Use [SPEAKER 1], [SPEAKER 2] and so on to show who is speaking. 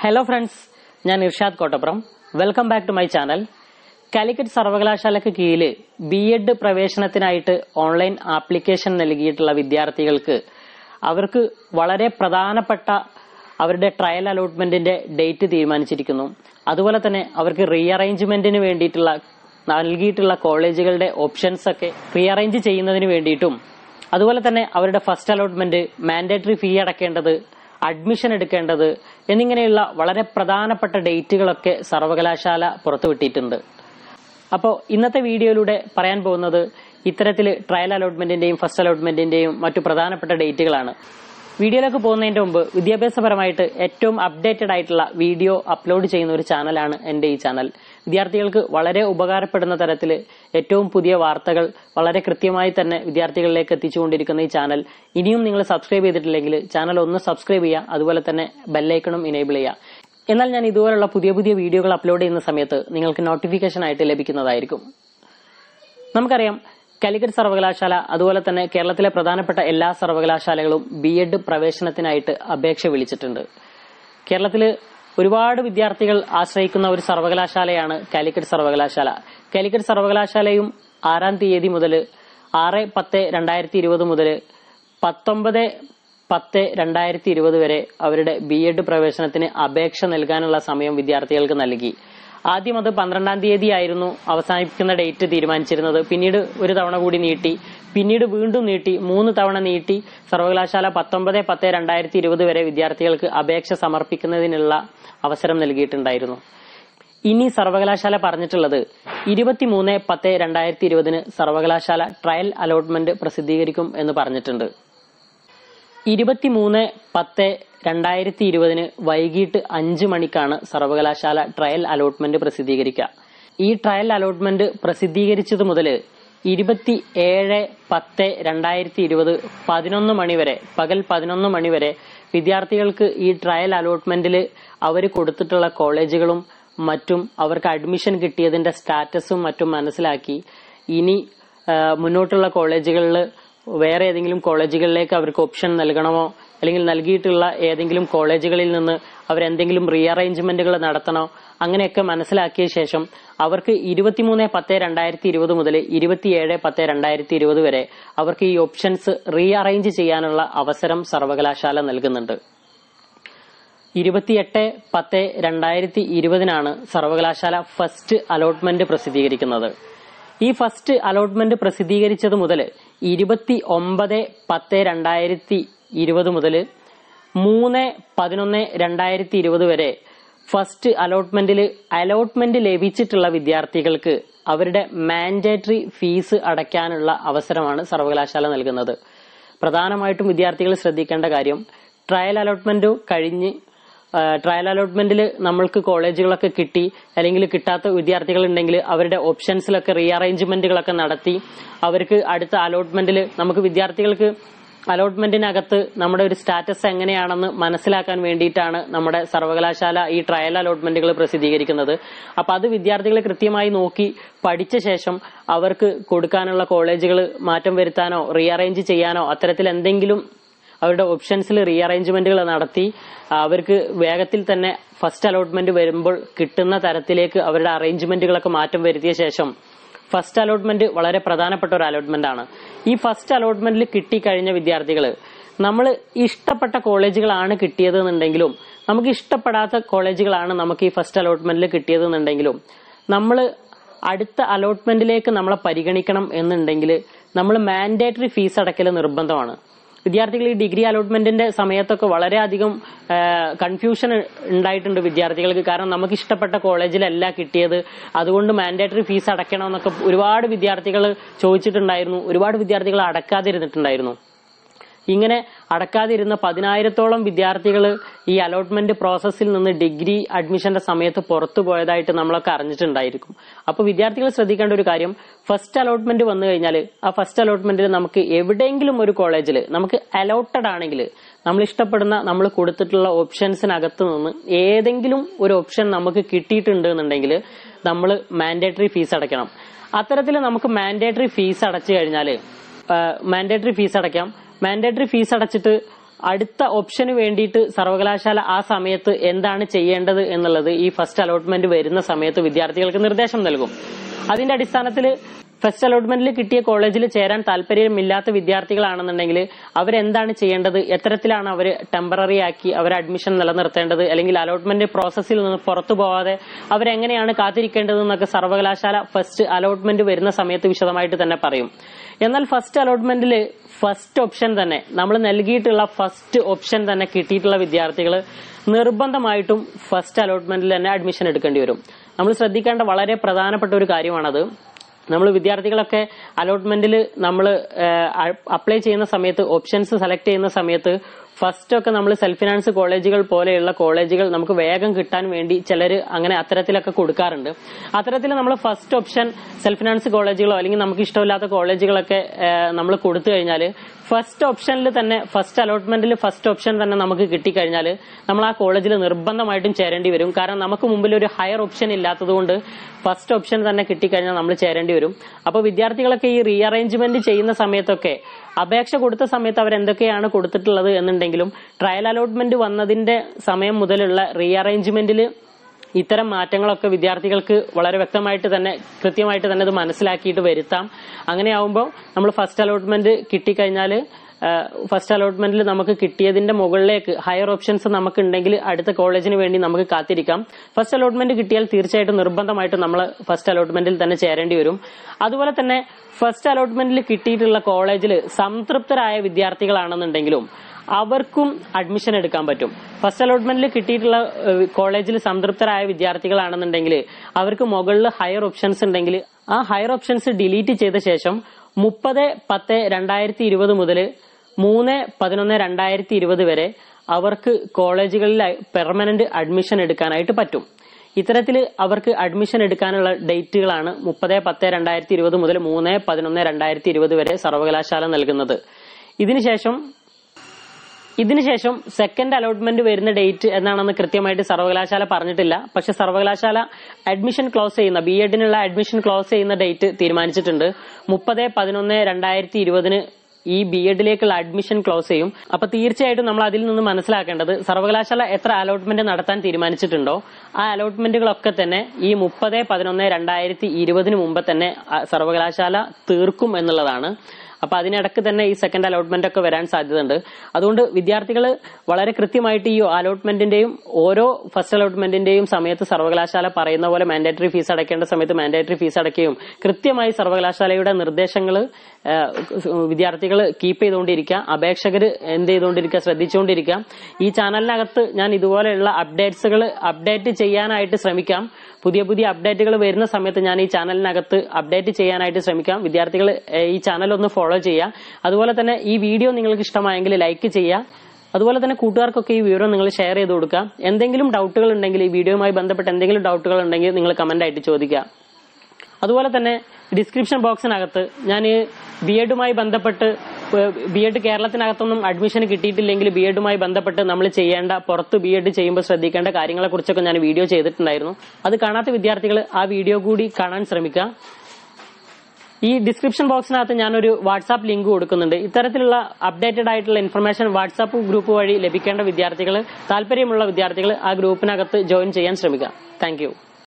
[SPEAKER 1] hello friends ഞാൻ Irshad Kottappuram welcome back to my channel Calicut സർവകലാശാലയ്ക്ക് കീഴിൽ ബി എഡ് പ്രവേശനത്തിനായിട്ട് ഓൺലൈൻ ആപ്ലിക്കേഷൻ നൽകിയിട്ടുള്ള വിദ്യാർത്ഥികൾക്ക് അവർക്ക് വളരെ പ്രധാനപ്പെട്ട അവരുടെ ട്രയൽ അലോട്ട്മെന്റിന്റെ ഡേറ്റ് തീരുമാനിച്ചിരിക്കുന്നു അതുപോലെ തന്നെ അവർക്ക് റീഅറേഞ്ച്മെന്റിന് വേണ്ടിയിട്ടുള്ള നൽകിയിട്ടുള്ള കോളേജുകളുടെ ഓപ്ഷൻസ് ഒക്കെ റീഅറേഞ്ച് ചെയ്യുന്നതിന് വേണ്ടിയിട്ടും അതുപോലെ തന്നെ അവരുടെ ഫസ്റ്റ് അലോട്ട്മെന്റ് മാൻഡേറ്ററി ഫീ അടക്കേണ്ടത് അഡ്മിഷൻ എടുക്കേണ്ടത് എന്നിങ്ങനെയുള്ള വളരെ പ്രധാനപ്പെട്ട ഡേറ്റുകളൊക്കെ സർവകലാശാല പുറത്തുവിട്ടിട്ടുണ്ട് അപ്പോൾ ഇന്നത്തെ വീഡിയോയിലൂടെ പറയാൻ പോകുന്നത് ഇത്തരത്തിൽ ട്രയൽ അലോട്ട്മെന്റിന്റെയും ഫസ്റ്റ് അലോട്ട്മെന്റിന്റെയും മറ്റു പ്രധാനപ്പെട്ട ഡേറ്റുകളാണ് വീഡിയോയിലേക്ക് പോകുന്നതിന്റെ മുമ്പ് വിദ്യാഭ്യാസപരമായിട്ട് ഏറ്റവും അപ്ഡേറ്റഡ് ആയിട്ടുള്ള വീഡിയോ അപ്ലോഡ് ചെയ്യുന്ന ഒരു ചാനലാണ് എന്റെ ഈ ചാനൽ വിദ്യാർത്ഥികൾക്ക് വളരെ ഉപകാരപ്പെടുന്ന തരത്തിൽ ഏറ്റവും പുതിയ വാർത്തകൾ വളരെ കൃത്യമായി തന്നെ വിദ്യാർത്ഥികളിലേക്ക് എത്തിച്ചുകൊണ്ടിരിക്കുന്ന ഈ ചാനൽ ഇനിയും നിങ്ങൾ സബ്സ്ക്രൈബ് ചെയ്തിട്ടില്ലെങ്കിൽ ചാനൽ ഒന്ന് സബ്സ്ക്രൈബ് ചെയ്യുക അതുപോലെ തന്നെ ബെല്ലൈക്കണും ഇനേബിൾ ചെയ്യുക എന്നാൽ ഞാൻ ഇതുപോലുള്ള പുതിയ പുതിയ വീഡിയോകൾ അപ്ലോഡ് ചെയ്യുന്ന സമയത്ത് നിങ്ങൾക്ക് നോട്ടിഫിക്കേഷൻ ആയിട്ട് ലഭിക്കുന്നതായിരിക്കും നമുക്കറിയാം കാലിക്കറ്റ് സർവകലാശാല അതുപോലെ തന്നെ കേരളത്തിലെ പ്രധാനപ്പെട്ട എല്ലാ സർവകലാശാലകളും ബി എഡ് പ്രവേശനത്തിനായിട്ട് അപേക്ഷ വിളിച്ചിട്ടുണ്ട് കേരളത്തിൽ ഒരുപാട് വിദ്യാർത്ഥികൾ ആശ്രയിക്കുന്ന ഒരു സർവകലാശാലയാണ് കാലിക്കറ്റ് സർവകലാശാല കാലിക്കറ്റ് സർവകലാശാലയും ആറാം തീയതി മുതൽ ആറ് പത്ത് രണ്ടായിരത്തി ഇരുപത് മുതൽ പത്തൊമ്പത് പത്ത് രണ്ടായിരത്തി ഇരുപത് വരെ അവരുടെ ബി എഡ് പ്രവേശനത്തിന് അപേക്ഷ നൽകാനുള്ള സമയം വിദ്യാർത്ഥികൾക്ക് നൽകി ആദ്യം അത് പന്ത്രണ്ടാം തീയതി ആയിരുന്നു അവസാനിപ്പിക്കുന്ന ഡേറ്റ് തീരുമാനിച്ചിരുന്നത് പിന്നീട് ഒരു തവണ കൂടി നീട്ടി പിന്നീട് വീണ്ടും നീട്ടി മൂന്ന് തവണ നീട്ടി സർവകലാശാല പത്തൊമ്പത് പത്ത് രണ്ടായിരത്തി ഇരുപത് വരെ വിദ്യാർത്ഥികൾക്ക് അപേക്ഷ സമർപ്പിക്കുന്നതിനുള്ള അവസരം നൽകിയിട്ടുണ്ടായിരുന്നു ഇനി സർവകലാശാല പറഞ്ഞിട്ടുള്ളത് ഇരുപത്തിമൂന്ന് പത്ത് രണ്ടായിരത്തി ഇരുപതിന് സർവകലാശാല ട്രയൽ അലോട്ട്മെന്റ് പ്രസിദ്ധീകരിക്കും എന്ന് പറഞ്ഞിട്ടുണ്ട് ഇരുപത്തിമൂന്ന് പത്ത് രണ്ടായിരത്തി ഇരുപതിന് വൈകിട്ട് അഞ്ച് മണിക്കാണ് സർവകലാശാല ട്രയൽ അലോട്ട്മെന്റ് പ്രസിദ്ധീകരിക്കുക ഈ ട്രയൽ അലോട്ട്മെന്റ് പ്രസിദ്ധീകരിച്ചത് മുതൽ ഇരുപത്തി ഏഴ് പത്ത് രണ്ടായിരത്തി ഇരുപത് പതിനൊന്ന് മണിവരെ പകൽ പതിനൊന്ന് മണിവരെ വിദ്യാർത്ഥികൾക്ക് ഈ ട്രയൽ അലോട്ട്മെന്റിൽ അവർ കൊടുത്തിട്ടുള്ള കോളേജുകളും മറ്റും അവർക്ക് അഡ്മിഷൻ കിട്ടിയതിന്റെ സ്റ്റാറ്റസും മറ്റും മനസ്സിലാക്കി ഇനി ആ, മുന്നോട്ടുള്ള കോളേജുകളിൽ വേറെ ഏതെങ്കിലും കോളേജുകളിലേക്ക് അവർക്ക് ഓപ്ഷൻ നൽകണമോ അല്ലെങ്കിൽ നൽകിയിട്ടുള്ള ഏതെങ്കിലും കോളേജുകളിൽ നിന്ന് അവരെന്തെങ്കിലും റീഅറേഞ്ച്മെന്റുകൾ നടത്തണോ അങ്ങനെയൊക്കെ മനസ്സിലാക്കിയ ശേഷം അവർക്ക് ഇരുപത്തിമൂന്ന് പത്ത് രണ്ടായിരത്തി ഇരുപത് മുതൽ ഇരുപത്തിയേഴ് പത്ത് രണ്ടായിരത്തി ഇരുപത് വരെ അവർക്ക് ഈ ഓപ്ഷൻസ് റീഅറേഞ്ച് ചെയ്യാനുള്ള അവസരം സർവകലാശാല നൽകുന്നുണ്ട് ഇരുപത്തിയെട്ട് പത്ത് രണ്ടായിരത്തി ഇരുപതിനാണ് സർവകലാശാല ഫസ്റ്റ് അലോട്ട്മെന്റ് പ്രസിദ്ധീകരിക്കുന്നത് ഈ ഫസ്റ്റ് അലോട്ട്മെന്റ് പ്രസിദ്ധീകരിച്ചത് മുതൽ ഇരുപത്തി ഒമ്പത് പത്ത് രണ്ടായിരത്തി ഇരുപത് മുതൽ മൂന്ന് പതിനൊന്ന് രണ്ടായിരത്തി ഇരുപത് വരെ ഫസ്റ്റ് അലോട്ട്മെന്റിൽ അലോട്ട്മെന്റ് ലഭിച്ചിട്ടുള്ള വിദ്യാർത്ഥികൾക്ക് അവരുടെ മാൻഡേറ്ററി ഫീസ് അടയ്ക്കാനുള്ള അവസരമാണ് സർവകലാശാല നൽകുന്നത് പ്രധാനമായിട്ടും വിദ്യാർത്ഥികൾ ശ്രദ്ധിക്കേണ്ട കാര്യം ട്രയൽ അലോട്ട്മെന്റ് കഴിഞ്ഞ് ആ, ട്രയൽ അലോട്ട്മെന്റിൽ നമ്മൾക്ക് കോളേജുകളൊക്കെ കിട്ടി അല്ലെങ്കിൽ കിട്ടാത്ത വിദ്യാർത്ഥികൾ ഉണ്ടെങ്കിൽ അവരുടെ ഓപ്ഷൻസിലൊക്കെ റീഅറേഞ്ച്മെന്റുകളൊക്കെ നടത്തി അവർക്ക് അടുത്ത അലോട്ട്മെന്റിൽ നമുക്ക് വിദ്യാർത്ഥികൾക്ക് അലോട്ട്മെന്റിനകത്ത് നമ്മുടെ ഒരു സ്റ്റാറ്റസ് എങ്ങനെയാണെന്ന് മനസ്സിലാക്കാൻ വേണ്ടിയിട്ടാണ് നമ്മുടെ സർവകലാശാല ഈ ട്രയൽ അലോട്ട്മെന്റുകൾ പ്രസിദ്ധീകരിക്കുന്നത് അപ്പൊ അത് വിദ്യാർത്ഥികൾ കൃത്യമായി നോക്കി പഠിച്ച ശേഷം അവർക്ക് കൊടുക്കാനുള്ള കോളേജുകൾ മാറ്റം വരുത്താനോ റീഅറേഞ്ച് ചെയ്യാനോ അത്തരത്തിൽ എന്തെങ്കിലും അവരുടെ ഓപ്ഷൻസിൽ റീഅറേഞ്ച്മെന്റുകൾ നടത്തി അവർക്ക് വേഗത്തിൽ തന്നെ ഫസ്റ്റ് അലോട്ട്മെന്റ് വരുമ്പോൾ കിട്ടുന്ന തരത്തിലേക്ക് അവരുടെ അറേഞ്ച്മെന്റുകളൊക്കെ മാറ്റം വരുത്തിയ ശേഷം ഫസ്റ്റ് അലോട്ട്മെന്റ് വളരെ പ്രധാനപ്പെട്ട ഒരു അലോട്ട്മെന്റ് ആണ് ഈ ഫസ്റ്റ് അലോട്ട്മെന്റിൽ കിട്ടിക്കഴിഞ്ഞ വിദ്യാർത്ഥികൾ നമ്മൾ ഇഷ്ടപ്പെട്ട കോളേജുകളാണ് കിട്ടിയത് എന്നുണ്ടെങ്കിലും നമുക്ക് ഇഷ്ടപ്പെടാത്ത കോളേജുകളാണ് നമുക്ക് ഈ ഫസ്റ്റ് അലോട്ട്മെന്റിൽ കിട്ടിയത് എന്നുണ്ടെങ്കിലും നമ്മൾ അടുത്ത അലോട്ട്മെന്റിലേക്ക് നമ്മളെ പരിഗണിക്കണം എന്നുണ്ടെങ്കിൽ നമ്മൾ മാൻഡേറ്ററി ഫീസ് അടക്കൽ നിർബന്ധമാണ് വിദ്യാർത്ഥികൾ ഈ ഡിഗ്രി അലോട്ട്മെന്റിന്റെ സമയത്തൊക്കെ വളരെയധികം കൺഫ്യൂഷൻ ഉണ്ടായിട്ടുണ്ട് വിദ്യാർത്ഥികൾക്ക് കാരണം നമുക്ക് ഇഷ്ടപ്പെട്ട കോളേജിലല്ല കിട്ടിയത് അതുകൊണ്ട് മാൻഡേറ്ററി ഫീസ് അടയ്ക്കണമെന്നൊക്കെ ഒരുപാട് വിദ്യാർത്ഥികൾ ചോദിച്ചിട്ടുണ്ടായിരുന്നു ഒരുപാട് വിദ്യാർത്ഥികൾ അടക്കാതിരുന്നിട്ടുണ്ടായിരുന്നു ഇങ്ങനെ അടക്കാതിരുന്ന പതിനായിരത്തോളം വിദ്യാർത്ഥികൾ ഈ അലോട്ട്മെന്റ് പ്രോസസ്സിൽ നിന്ന് ഡിഗ്രി അഡ്മിഷന്റെ സമയത്ത് പുറത്തു പോയതായിട്ട് നമ്മളൊക്കെ അറിഞ്ഞിട്ടുണ്ടായിരിക്കും അപ്പൊ വിദ്യാർത്ഥികൾ ശ്രദ്ധിക്കേണ്ട ഒരു കാര്യം ഫസ്റ്റ് അലോട്ട്മെന്റ് വന്നു കഴിഞ്ഞാൽ ആ ഫസ്റ്റ് അലോട്ട്മെന്റിൽ നമുക്ക് എവിടെയെങ്കിലും ഒരു കോളേജിൽ നമുക്ക് അലോട്ടഡ് ആണെങ്കിൽ നമ്മൾ ഇഷ്ടപ്പെടുന്ന നമ്മൾ കൊടുത്തിട്ടുള്ള ഓപ്ഷൻസിനകത്ത് നിന്ന് ഏതെങ്കിലും ഒരു ഓപ്ഷൻ നമുക്ക് കിട്ടിയിട്ടുണ്ട് എന്നുണ്ടെങ്കിൽ നമ്മൾ മാൻഡേറ്ററി ഫീസ് അടയ്ക്കണം അത്തരത്തിൽ നമുക്ക് മാൻഡേറ്ററി ഫീസ് അടച്ചു കഴിഞ്ഞാൽ മാൻഡേറ്ററി ഫീസ് അടയ്ക്കാം മാൻഡേറ്ററി ഫീസ് അടച്ചിട്ട് അടുത്ത ഓപ്ഷന് വേണ്ടിയിട്ട് സർവകലാശാല ആ സമയത്ത് എന്താണ് ചെയ്യേണ്ടത് എന്നുള്ളത് ഈ ഫസ്റ്റ് അലോട്ട്മെന്റ് വരുന്ന സമയത്ത് വിദ്യാർത്ഥികൾക്ക് നിർദ്ദേശം നൽകും അതിന്റെ അടിസ്ഥാനത്തിൽ ഫസ്റ്റ് അലോട്ട്മെന്റിൽ കിട്ടിയ കോളേജിൽ ചേരാൻ താല്പര്യമില്ലാത്ത വിദ്യാർത്ഥികളാണെന്നുണ്ടെങ്കിൽ അവരെന്താണ് ചെയ്യേണ്ടത് എത്തരത്തിലാണ് അവർ ടെമ്പററി ആക്കി അവർ അഡ്മിഷൻ നിലനിർത്തേണ്ടത് അല്ലെങ്കിൽ അലോട്ട്മെന്റ് പ്രോസസ്സിൽ നിന്ന് പുറത്തു പോവാതെ അവരെങ്ങനെയാണ് കാത്തിരിക്കേണ്ടത് എന്നൊക്കെ സർവകലാശാല ഫസ്റ്റ് അലോട്ട്മെന്റ് വരുന്ന സമയത്ത് വിശദമായിട്ട് തന്നെ പറയും എന്നാൽ ഫസ്റ്റ് അലോട്ട്മെന്റിൽ ഫസ്റ്റ് ഓപ്ഷൻ തന്നെ നമ്മൾ നൽകിയിട്ടുള്ള ഫസ്റ്റ് ഓപ്ഷൻ തന്നെ കിട്ടിയിട്ടുള്ള വിദ്യാർത്ഥികൾ നിർബന്ധമായിട്ടും ഫസ്റ്റ് അലോട്ട്മെന്റിൽ തന്നെ അഡ്മിഷൻ എടുക്കേണ്ടി വരും നമ്മൾ ശ്രദ്ധിക്കേണ്ട വളരെ പ്രധാനപ്പെട്ട ഒരു കാര്യമാണത് നമ്മൾ വിദ്യാർത്ഥികളൊക്കെ അലോട്ട്മെന്റിൽ നമ്മൾ അപ്ലൈ ചെയ്യുന്ന സമയത്ത് ഓപ്ഷൻസ് സെലക്ട് ചെയ്യുന്ന സമയത്ത് ഫസ്റ്റ് ഒക്കെ നമ്മൾ സെൽഫ് ഫിനാൻസ് കോളേജുകൾ പോലെയുള്ള കോളേജുകൾ നമുക്ക് വേഗം കിട്ടാൻ വേണ്ടി ചിലർ അങ്ങനെ അത്തരത്തിലൊക്കെ കൊടുക്കാറുണ്ട് അത്തരത്തിൽ നമ്മൾ ഫസ്റ്റ് ഓപ്ഷൻ സെൽഫ് ഫിനാൻസ് കോളേജുകളോ അല്ലെങ്കിൽ നമുക്ക് ഇഷ്ടമില്ലാത്ത കോളേജുകളൊക്കെ നമ്മൾ കൊടുത്തു കഴിഞ്ഞാൽ ഫസ്റ്റ് ഓപ്ഷനിൽ തന്നെ ഫസ്റ്റ് അലോട്ട്മെന്റിൽ ഫസ്റ്റ് ഓപ്ഷൻ തന്നെ നമുക്ക് കിട്ടിക്കഴിഞ്ഞാൽ നമ്മൾ ആ കോളേജിൽ നിർബന്ധമായിട്ടും ചേരേണ്ടി വരും കാരണം നമുക്ക് മുമ്പിൽ ഒരു ഹയർ ഓപ്ഷൻ ഇല്ലാത്തതുകൊണ്ട് ഫസ്റ്റ് ഓപ്ഷൻ തന്നെ കിട്ടിക്കഴിഞ്ഞാൽ നമ്മൾ ചേരേണ്ടി വരും അപ്പോൾ വിദ്യാർത്ഥികളൊക്കെ ഈ റീഅറേഞ്ച്മെന്റ് ചെയ്യുന്ന സമയത്തൊക്കെ അപേക്ഷ കൊടുത്ത സമയത്ത് അവർ എന്തൊക്കെയാണ് കൊടുത്തിട്ടുള്ളത് എന്നുണ്ടെങ്കിലും ട്രയൽ അലോട്ട്മെന്റ് വന്നതിന്റെ സമയം മുതലുള്ള റീഅറേഞ്ച്മെന്റിൽ ഇത്തരം മാറ്റങ്ങളൊക്കെ വിദ്യാർത്ഥികൾക്ക് വളരെ വ്യക്തമായിട്ട് തന്നെ കൃത്യമായിട്ട് തന്നെ ഇത് മനസ്സിലാക്കിയിട്ട് വരുത്താം അങ്ങനെയാവുമ്പോൾ നമ്മൾ ഫസ്റ്റ് അലോട്ട്മെന്റ് കിട്ടിക്കഴിഞ്ഞാൽ ഫസ്റ്റ് അലോട്ട്മെന്റിൽ നമുക്ക് കിട്ടിയതിന്റെ മുകളിലേക്ക് ഹയർ ഓപ്ഷൻസ് നമുക്ക് ഉണ്ടെങ്കിൽ അടുത്ത കോളേജിന് വേണ്ടി നമുക്ക് കാത്തിരിക്കാം ഫസ്റ്റ് അലോട്ട്മെന്റ് കിട്ടിയാൽ തീർച്ചയായിട്ടും നിർബന്ധമായിട്ടും നമ്മൾ ഫസ്റ്റ് അലോട്ട്മെന്റിൽ തന്നെ ചേരേണ്ടി വരും അതുപോലെ തന്നെ ഫസ്റ്റ് അലോട്ട്മെന്റിൽ കിട്ടിയിട്ടുള്ള കോളേജിൽ സംതൃപ്തരായ വിദ്യാർത്ഥികളാണെന്നുണ്ടെങ്കിലും അവർക്കും അഡ്മിഷൻ എടുക്കാൻ പറ്റും ഫസ്റ്റ് അലോട്ട്മെന്റിൽ കിട്ടിയിട്ടുള്ള കോളേജിൽ സംതൃപ്തരായ വിദ്യാർത്ഥികളാണെന്നുണ്ടെങ്കിൽ അവർക്ക് മുകളിൽ ഹയർ ഓപ്ഷൻസ് ഉണ്ടെങ്കിൽ ആ ഹയർ ഓപ്ഷൻസ് ഡിലീറ്റ് ചെയ്ത ശേഷം മുപ്പത് പത്ത് രണ്ടായിരത്തി ഇരുപത് മുതൽ മൂന്ന് പതിനൊന്ന് രണ്ടായിരത്തി ഇരുപത് വരെ അവർക്ക് കോളേജുകളിൽ പെർമനന്റ് അഡ്മിഷൻ എടുക്കാനായിട്ട് പറ്റും ഇത്തരത്തിൽ അവർക്ക് അഡ്മിഷൻ എടുക്കാനുള്ള ഡേറ്റുകളാണ് മുപ്പത് പത്ത് രണ്ടായിരത്തി ഇരുപത് മുതൽ മൂന്ന് പതിനൊന്ന് രണ്ടായിരത്തി ഇരുപത് വരെ സർവകലാശാല നൽകുന്നത് ഇതിനുശേഷം ഇതിനുശേഷം സെക്കൻഡ് അലോട്ട്മെന്റ് വരുന്ന ഡേറ്റ് എന്നാണെന്ന് കൃത്യമായിട്ട് സർവകലാശാല പറഞ്ഞിട്ടില്ല പക്ഷെ സർവകലാശാല അഡ്മിഷൻ ക്ലോസ് ചെയ്യുന്ന ബി എഡിനുള്ള അഡ്മിഷൻ ക്ലോസ് ചെയ്യുന്ന ഡേറ്റ് തീരുമാനിച്ചിട്ടുണ്ട് മുപ്പത് പതിനൊന്ന് രണ്ടായിരത്തി ഇരുപതിന് ഈ ബി എഡിലേക്കുള്ള അഡ്മിഷൻ ക്ലോസ് ചെയ്യും അപ്പൊ തീർച്ചയായിട്ടും നമ്മൾ അതിൽ നിന്ന് മനസ്സിലാക്കേണ്ടത് സർവകലാശാല എത്ര അലോട്ട്മെന്റ് നടത്താൻ തീരുമാനിച്ചിട്ടുണ്ടോ ആ അലോട്ട്മെന്റുകളൊക്കെ തന്നെ ഈ മുപ്പത് പതിനൊന്ന് രണ്ടായിരത്തി ഇരുപതിന് മുമ്പ് തന്നെ ആ സർവകലാശാല തീർക്കും എന്നുള്ളതാണ് അപ്പൊ അതിനിടക്ക് തന്നെ ഈ സെക്കൻഡ് അലോട്ട്മെന്റ് ഒക്കെ വരാൻ സാധ്യതയുണ്ട് അതുകൊണ്ട് വിദ്യാർത്ഥികൾ വളരെ കൃത്യമായിട്ട് ഈ അലോട്ട്മെന്റിന്റെയും ഓരോ ഫസ്റ്റ് അലോട്ട്മെന്റിന്റെയും സമയത്ത് സർവകലാശാല പറയുന്ന പോലെ മാൻഡേറ്ററി ഫീസ് അടയ്ക്കേണ്ട സമയത്ത് മാൻഡേറ്ററി ഫീസ് അടയ്ക്കുകയും കൃത്യമായി സർവകലാശാലയുടെ നിർദ്ദേശങ്ങൾ വിദ്യാർത്ഥികൾ കീപ്പ് ചെയ്തുകൊണ്ടിരിക്കുക അപേക്ഷകർ എന്ത് ചെയ്തുകൊണ്ടിരിക്കുക ശ്രദ്ധിച്ചുകൊണ്ടിരിക്കുക ഈ ചാനലിനകത്ത് ഞാൻ ഇതുപോലെയുള്ള അപ്ഡേറ്റ്സുകൾ അപ്ഡേറ്റ് ചെയ്യാനായിട്ട് ശ്രമിക്കാം പുതിയ പുതിയ അപ്ഡേറ്റുകൾ വരുന്ന സമയത്ത് ഞാൻ ഈ ചാനലിനകത്ത് അപ്ഡേറ്റ് ചെയ്യാനായിട്ട് ശ്രമിക്കാം വിദ്യാർത്ഥികൾ ഏഹ്, ഈ ചാനൽ ഒന്ന് ഫോളോ ചെയ്യുക അതുപോലെ തന്നെ ഈ വീഡിയോ നിങ്ങൾക്ക് ഇഷ്ടമായെങ്കിൽ ലൈക്ക് ചെയ്യുക അതുപോലെ തന്നെ കൂട്ടുകാർക്കൊക്കെ ഈ വിവരം നിങ്ങൾ ഷെയർ ചെയ്ത് കൊടുക്കുക എന്തെങ്കിലും ഡൗട്ടുകൾ ഉണ്ടെങ്കിൽ ഈ വീഡിയോയുമായി ബന്ധപ്പെട്ട് എന്തെങ്കിലും ഡൗട്ടുകൾ ഉണ്ടെങ്കിൽ നിങ്ങൾ കമന്റ് ആയിട്ട് ചോദിക്കുക അതുപോലെ തന്നെ ഡിസ്ക്രിപ്ഷൻ ബോക്സിനകത്ത് ഞാൻ ബി എഡുമായി ബന്ധപ്പെട്ട് ബി എഡ് കേരളത്തിനകത്തൊന്നും അഡ്മിഷൻ കിട്ടിയിട്ടില്ലെങ്കിൽ ബി എഡുമായി ബന്ധപ്പെട്ട് നമ്മൾ ചെയ്യേണ്ട പുറത്ത് ബി എഡ് ചെയ്യുമ്പോൾ ശ്രദ്ധിക്കേണ്ട കാര്യങ്ങളെ കുറിച്ചൊക്കെ ഞാൻ വീഡിയോ ചെയ്തിട്ടുണ്ടായിരുന്നു അത് കാണാത്ത വിദ്യാർത്ഥികൾ ആ വീഡിയോ കൂടി കാണാൻ ശ്രമിക്കുക ഈ ഡിസ്ക്രിപ്ഷൻ ബോക്സിനകത്ത് ഞാനൊരു വാട്സാപ്പ് ലിങ്ക് കൊടുക്കുന്നുണ്ട് ഇത്തരത്തിലുള്ള അപ്ഡേറ്റഡ് ആയിട്ടുള്ള ഇൻഫർമേഷൻ വാട്സാപ്പ് ഗ്രൂപ്പ് വഴി ലഭിക്കേണ്ട വിദ്യാർത്ഥികൾ താല്പര്യമുള്ള വിദ്യാർത്ഥികൾ ആ ഗ്രൂപ്പിനകത്ത് ജോയിൻ ചെയ്യാൻ ശ്രമിക്കുക താങ്ക്